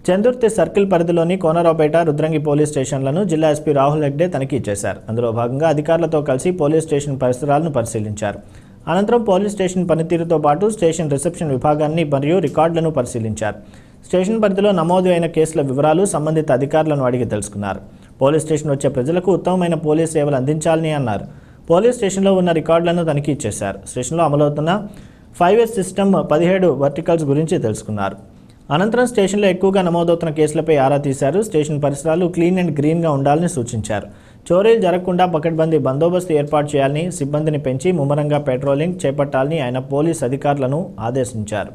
Chandurthi circle పరిధిలోని Konaraopet Rudrangi police స్టేషన్లను జిల్లా SP Rahul Hegde తనిఖీ చేశారు అందులో భాగంగా అధికారులతో కలిసి పోలీస్ స్టేషన్ పరిసరాలను పరిశీలించారు అనంతరం పోలీస్ స్టేషన్ పనితీరుతో పాటు స్టేషన్ రిసెప్షన్ విభాగాన్ని మరియు రికార్డులను పరిశీలించారు స్టేషన్ పరిధిలో నమోదు అయిన కేసుల వివరాలు సంబంధిత అధికారులను అడిగి తెలుసుకున్నారు పోలీస్ స్టేషన్ వచ్చే ప్రజలకు ఉత్తమమైన పోలీస్ సేవలు అందించాలని అన్నారు పోలీస్ స్టేషన్లో ఉన్న రికార్డులను తనిఖీ చేశారు స్టేషన్లో అమలవుతున్న ఫైవ్ ఎస్ సిస్టమ్ పదిహేడు వర్టికల్స్ గురించి తెలుసుకున్నారు అనంతరం స్టేషన్లో ఎక్కువగా నమోదవుతున్న కేసులపై ఆరా తీశారు స్టేషన్ పరిసరాలు క్లీన్ అండ్ గ్రీన్గా ఉండాలని సూచించారు చోరీలు జరగకుండా పకడ్బందీ బందోబస్తు ఏర్పాటు చేయాలని సిబ్బందిని పెంచి ముమ్మరంగా పెట్రోలింగ్ చేపట్టాలని ఆయన పోలీస్ అధికారులను ఆదేశించారు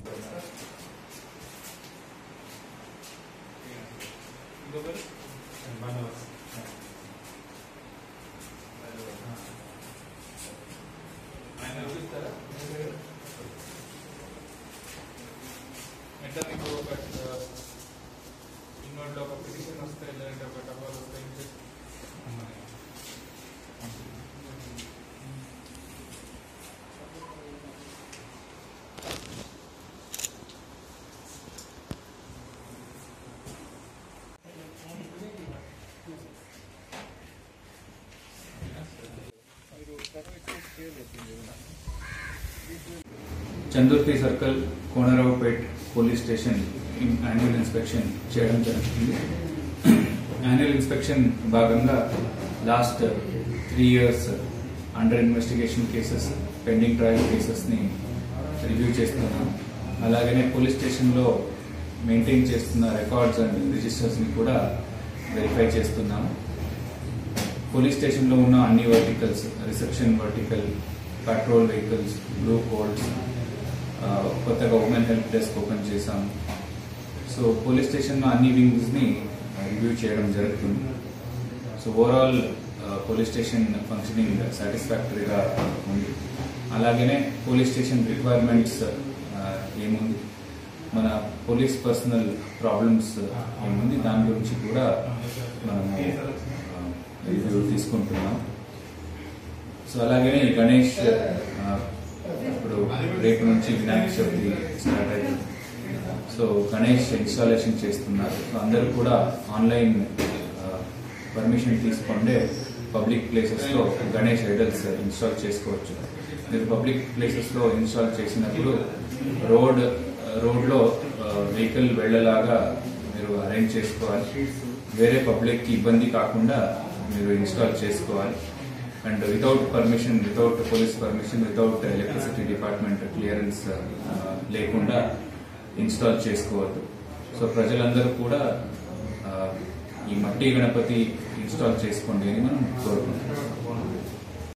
ఎట్లా మీకు ఒక ఇన్నోట్లో ఒక పిటిషన్ వస్తే లేదంటే ఒక టపాల్ వస్తే ఏం చేస్తారు? Chandurthi circle Konaraopet police station in annual inspection చేయడం జరుగుతుంది యాన్యువల్ ఇన్స్పెక్షన్ భాగంగా last three years under investigation cases pending trial కేసెస్ని రివ్యూ చేస్తున్నాం అలాగనే పోలీస్ స్టేషన్లో మెయింటైన్ చేస్తున్న రికార్డ్స్ అండ్ రిజిస్టర్స్ని కూడా వెరిఫై చేస్తున్నాం పోలీస్ స్టేషన్లో ఉన్న అన్ని verticals reception vertical petrol vehicles blue codes కొత్తగా ఉమెన్ హెల్ప్ డెస్క్ ఓపెన్ చేశాం సో పోలీస్ స్టేషన్లో అన్ని వింగ్స్ని రివ్యూ చేయడం జరుగుతుంది so overall police station functioning సాటిస్ఫాక్టరీగా ఉంది అలాగనే పోలీస్ స్టేషన్ రిక్వైర్మెంట్స్ ఏముంది మన పోలీస్ పర్సనల్ ప్రాబ్లమ్స్ ఏముంది దాని గురించి కూడా మనము రివ్యూ తీసుకుంటున్నాం సో అలాగే గణేష్ ఆ, ఇప్పుడు రేపు నుంచి వినాయక చవితి స్టార్ట్ అయింది సో గణేష్ ఇన్స్టాలేషన్ చేస్తున్నారు సో అందరూ కూడా ఆన్లైన్ పర్మిషన్ తీసుకుంటే పబ్లిక్ ప్లేసెస్ లో గణేష్ ఐడల్స్ ఇన్స్టాల్ చేసుకోవచ్చు మీరు పబ్లిక్ ప్లేసెస్ లో ఇన్స్టాల్ చేసినప్పుడు రోడ్ రోడ్ లో వెహికల్ వెళ్ళేలాగా మీరు అరేంజ్ చేసుకోవాలి వేరే పబ్లిక్ కి ఇబ్బంది కాకుండా మీరు ఇన్స్టాల్ చేసుకోవాలి and without permission without police permission without electricity department clearance లేకుండా ఇన్స్టాల్ చేసుకోవద్దు సో ప్రజలందరూ కూడా ఆ, ఈ మట్టి గణపతి ఇన్స్టాల్ చేసుకోండి అని మనం కోరుకుంటున్నాం